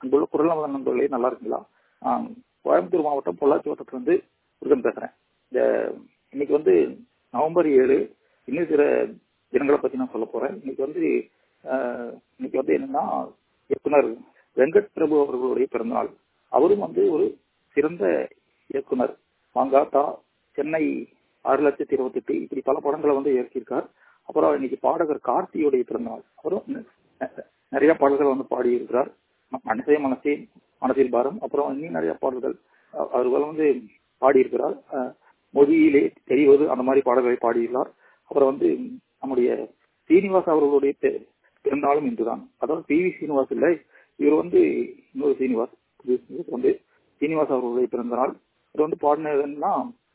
அன்புள்ள குரல் நமது நண்பர்களே நல்லா இருக்குங்களா ஆஹ் கோயம்புத்தூர் மாவட்டம் பொள்ளாச்சி வட்டத்திலிருந்து முருகன் பேசுறேன் இந்த இன்னைக்கு வந்து நவம்பர் ஏழு இன்னும் சில தினங்களை பத்தி நான் சொல்ல போறேன் இன்னைக்கு வந்து ஆஹ் இன்னைக்கு வந்து என்னன்னா இயக்குனர் வெங்கட் பிரபு அவர்களுடைய பிறந்தநாள் அவரும் வந்து ஒரு சிறந்த இயக்குனர் மாங்காத்தா சென்னை ஆறு லட்சத்தி இருபத்தி எட்டு இப்படி பல படங்களை வந்து இயக்கியிருக்கார் அப்புறம் இன்னைக்கு பாடகர் கார்த்தியுடைய பிறந்தநாள் அவரும் நிறைய பாடல்கள் வந்து பாடியிருக்கிறார் மனசே மனசே மனசில் பாரம் அப்புறம் இன்னும் நிறைய பாடல்கள் அவர்கள் வந்து பாடியிருக்கிறார் மொழியிலே தெரிவது அந்த மாதிரி பாடல்களை பாடியுள்ளார் அப்புறம் வந்து நம்முடைய சீனிவாஸ் அவர்களுடைய பிறந்தாலும் இன்றுதான் அதாவது பி வி சீனிவாஸ் இல்லை இவர் வந்து இன்னொரு சீனிவாஸ் வந்து சீனிவாஸ் அவர்களுடைய பிறந்த நாள் இவர் வந்து பாடினதுன்னா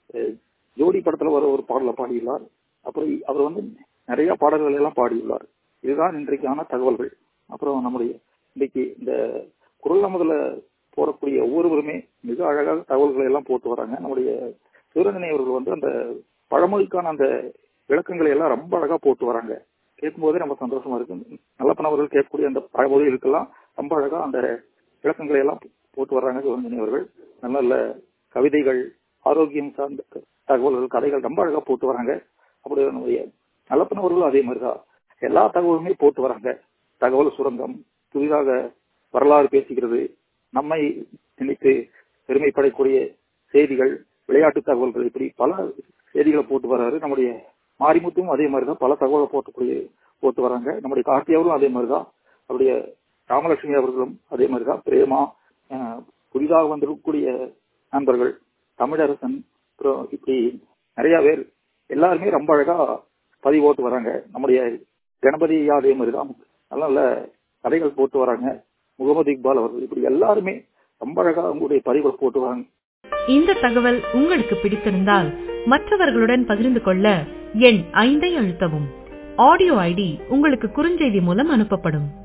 ஜோடி படத்துல வர ஒரு பாடலை பாடியுள்ளார் அப்புறம் அவர் வந்து நிறைய பாடல்கள் எல்லாம் பாடியுள்ளார் இதுதான் இன்றைக்கான தகவல்கள் அப்புறம் நம்முடைய இன்னைக்கு இந்த குரல் நமதுல போடக்கூடிய ஒவ்வொருவருமே மிக அழகாக தகவல்களை எல்லாம் போட்டு வராங்க நம்முடைய சிவரஞ்சனி அவர்கள் வந்து அந்த பழமொழிக்கான அந்த விளக்கங்களை எல்லாம் ரொம்ப அழகா போட்டு வராங்க கேட்கும் போதே ரொம்ப சந்தோஷமா இருக்கு நல்லப்பன் அவர்கள் கேட்கக்கூடிய அந்த பழமொழிகளுக்கெல்லாம் ரொம்ப அழகா அந்த விளக்கங்களை எல்லாம் போட்டு வர்றாங்க சிவரஞ்சனி அவர்கள் நல்ல நல்ல கவிதைகள் ஆரோக்கியம் சார்ந்த தகவல்கள் கதைகள் ரொம்ப அழகா போட்டு வராங்க அப்படி நம்முடைய நல்லப்பன் அவர்களும் அதே மாதிரிதான் எல்லா தகவலுமே போட்டு வராங்க தகவல் சுரங்கம் புதிதாக வரலாறு பேசுகிறது நம்மை நினைத்து பெருமைப்படக்கூடிய செய்திகள் விளையாட்டு தகவல்கள் இப்படி பல செய்திகளை போட்டு வர்றாரு நம்முடைய மாரிமுத்தும் அதே மாதிரிதான் பல தகவலை போட்டக்கூடிய போட்டு வராங்க நம்முடைய கார்த்தியாவரும் அதே மாதிரிதான் அவருடைய ராமலட்சுமி அவர்களும் அதே மாதிரிதான் பிரேமா புதிதாக வந்திருக்கக்கூடிய நண்பர்கள் தமிழரசன் அப்புறம் இப்படி நிறைய பேர் எல்லாருமே ரொம்ப அழகா பதிவு போட்டு வராங்க நம்முடைய கணபதி அதே மாதிரிதான் நல்ல நல்ல கதைகள் போட்டு வராங்க முகமது இக்பால் அவர்கள் இப்படி எல்லாருமே ரொம்ப அழகா அவங்களுடைய பதிவுகளை போட்டு வராங்க இந்த தகவல் உங்களுக்கு பிடித்திருந்தால் மற்றவர்களுடன் பகிர்ந்து கொள்ள எண் ஐந்தை அழுத்தவும் ஆடியோ ஐடி உங்களுக்கு குறுஞ்செய்தி மூலம் அனுப்பப்படும்